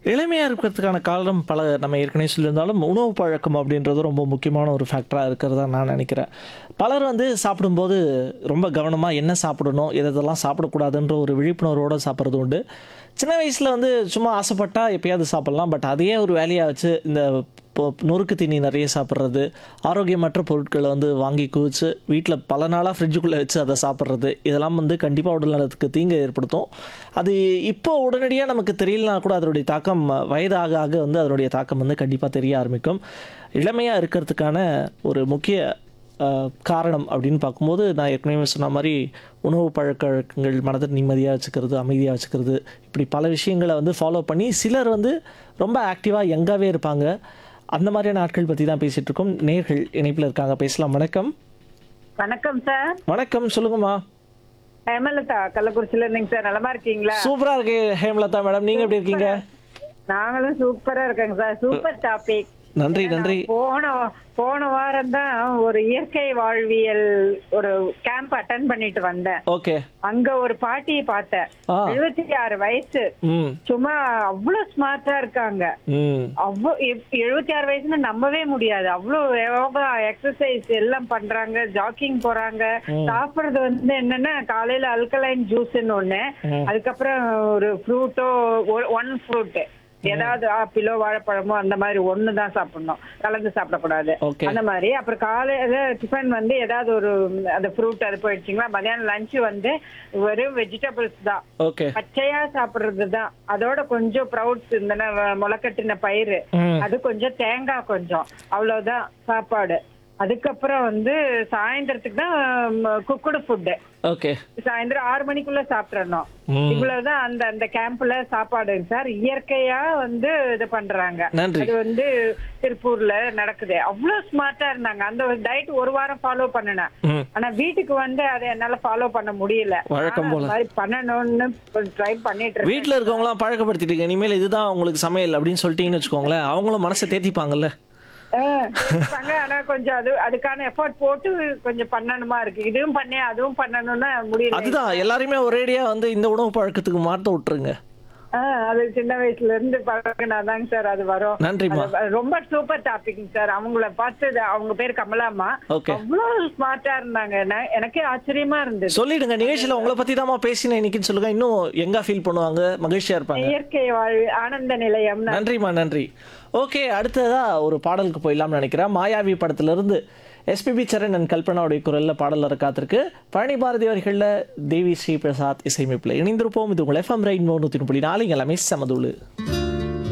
இளமையாக இருக்கிறதுக்கான காரணம் பல நம்ம ஏற்கனவே சொல்லியிருந்தாலும் உணவு பழக்கம் அப்படின்றது ரொம்ப முக்கியமான ஒரு ஃபேக்டராக இருக்கிறதா நான் நினைக்கிறேன் பலர் வந்து சாப்பிடும்போது ரொம்ப கவனமாக என்ன சாப்பிடணும் எதெல்லாம் சாப்பிடக்கூடாதுன்ற ஒரு விழிப்புணர்வோடு சாப்பிட்றது உண்டு சின்ன வயசில் வந்து சும்மா ஆசைப்பட்டா எப்பயாவது சாப்பிட்லாம் பட் அதையே ஒரு வேலையாக வச்சு இந்த இப்போ நொறுக்கு தீனி நிறைய சாப்பிட்றது ஆரோக்கியமற்ற பொருட்களை வந்து வாங்கி குவிச்சு வீட்டில் பல நாளாக ஃப்ரிட்ஜுக்குள்ளே வச்சு அதை சாப்பிட்றது இதெல்லாம் வந்து கண்டிப்பாக உடல் நலத்துக்கு தீங்கு ஏற்படுத்தும் அது இப்போ உடனடியாக நமக்கு தெரியலனா கூட அதனுடைய தாக்கம் வயதாக ஆக வந்து அதனுடைய தாக்கம் வந்து கண்டிப்பாக தெரிய ஆரம்பிக்கும் இளமையாக இருக்கிறதுக்கான ஒரு முக்கிய அஹ், காரணம் அப்படின்னு பார்க்கும்போது நான் ஏற்கனவே சொன்ன மாதிரி உணவு பழக்க வழக்கங்கள் மனதை நிம்மதியாக வச்சுக்கிறது அமைதியாக வச்சுக்கிறது இப்படி பல விஷயங்களை வந்து ஃபாலோ பண்ணி சிலர் வந்து ரொம்ப ஆக்டிவாக யங்காகவே இருப்பாங்க அந்த மாதிரியான ஆட்கள் பற்றி தான் பேசிகிட்டு இருக்கோம் நேர்கள் இணைப்பில் இருக்காங்க பேசலாம் வணக்கம் வணக்கம் சார் வணக்கம் சொல்லுங்கம்மா ஹேமலதா கள்ளக்குறிச்சியில இருந்தீங்க சார் நலமா இருக்கீங்களா சூப்பராக இருக்கு ஹேமலதா மேடம் நீங்கள் எப்படி இருக்கீங்க நாங்களும் சூப்பரா இருக்கேங்க சார் சூப்பர் டாபிக் நன்றி நன்றி போன போன வாரம் தான் ஒரு இயற்கை வாழ்வியல் ஒரு கேம்ப் அட்டன் பண்ணிட்டு வந்தேன் ஓகே அங்க ஒரு பாட்டியை பார்த்தேன் ஆ எழுபத்தி ஆறு வயசு ம் சும்மா அவ்வளவு ஸ்மார்ட்டா இருக்காங்க ம் அவ்வளோ எழுபத்தி ஆறு வயசுன்னு நம்பவே முடியாது அவ்வளவு யோகா எக்ஸசைஸ் எல்லாம் பண்றாங்க ஜாக்கிங் போறாங்க சாப்பிடுறது வந்து என்னன்னா காலையில அல்கலைன் ஜூஸ்ன்னு ஒண்ணு ம். அதுக்கப்புறம் ஒரு ஃப்ரூட்டோ ஒன் ஃப்ரூட் ஏதாவது ஆப்பிளோ வாழைப்பழமோ அந்த மாதிரி ஒண்ணு தான் சாப்பிடணும் கலந்து சாப்பிடக்கூடாது ஓகே அந்த மாதிரி அப்புறம் காலையில டிஃபன் வந்து ஏதாவது ஒரு அந்த ஃப்ரூட் அது போயிடுச்சுங்களா மதியானம் லஞ்ச் வந்து வெறும் வெஜிடபிள்ஸ் தான் ஓகே பச்சையா சாப்பிடுறது தான் அதோட கொஞ்சம் ப்ரௌட்ஸ் இந்த முளைக்கட்டின பயிறு ம் அது கொஞ்சம் தேங்காய் கொஞ்சம் அவ்வளவுதான் சாப்பாடு அதுக்கப்புறம் வந்து சாயந்தரத்துக்கு தான் குக்குடு ஃபுட்டு ஓகே சாயந்தரம் ஆறு மணிக்குள்ள சாப்பிட்றணும் ம் இவ்வளவுதான் அந்த அந்த கேம்ப்ல சாப்பாடு சார் இயற்கையா வந்து இது பண்றாங்க நன்றி அது வந்து திருப்பூர்ல நடக்குது அவ்வளவு ஸ்மார்ட்டா இருந்தாங்க அந்த டயட் ஒரு வாரம் ஃபாலோ பண்ணினேன் ம் ஆனா வீட்டுக்கு வந்து அதை என்னால ஃபாலோ பண்ண முடியல வழக்கம் ஆனா, போல. அந்த மாதிரி பண்ணணும்னு ட்ரை பண்ணிட்டு இருக்கேன் வீட்டில் இருக்கவங்களாம் பழக்கப்படுத்திட்டீங்க இனிமேல் இதுதான் உங்களுக்கு சமையல் அப்படின்னு சொல்லிட்டீங்கன்னு வச்சுக்கோங்களேன் அவங்களும் மனசை தேத்திப்பாங்கல்ல ஆ, இருப்பாங்க. ஆனா கொஞ்சம் அது அதுக்கான எஃபோர்ட் போட்டு கொஞ்சம் பண்ணணுமா இருக்கு இதுவும் பண்ணி அதுவும் பண்ணணும்னா முடியல அதுதான் எல்லாரையுமே ஒரேடியா வந்து இந்த உணவு பழக்கத்துக்கு மாற்ற விட்டுருங்க ஆ, அது சின்ன வயசுல இருந்து பழகினாதாங்க சார் அது வரும் நன்றிம்மா அது ரொம்ப சூப்பர் டாபிக் சார் அவங்கள பார்த்து அவங்க பேர் கமலாமா ஓகே அவ்வளவு ஸ்மார்ட்டா இருந்தாங்க நான் எனக்கே ஆச்சரியமா இருந்தது சொல்லிடுங்க நிகழ்ச்சியில் உங்களை பத்தி தான் பேசினேன் இன்னைக்குன்னு சொல்லுங்க இன்னும் எங்க ஃபீல் பண்ணுவாங்க மகிழ்ச்சியா இருப்பாங்க இயற்கை வாழ் ஆனந்த நிலையம் நன்றிம்மா நன்றி ஓகே அடுத்ததா ஒரு பாடலுக்கு போயிடலாம்னு நினைக்கிறேன் மாயாவி படத்துல இருந்து எஸ்பிபி சரண் அண்ட் கல்பனாவுடைய குரல்ல பாடல் வர காத்திருக்கு பழனி பாரதி அவர்களில் தேவி ஸ்ரீ பிரசாத் இசையமைப்பில் இணைந்திருப்போம் இது உங்கள் எஃப்எம் ரைன் நூற்றி புள்ளி நாலு எல்லாமே சமதுளு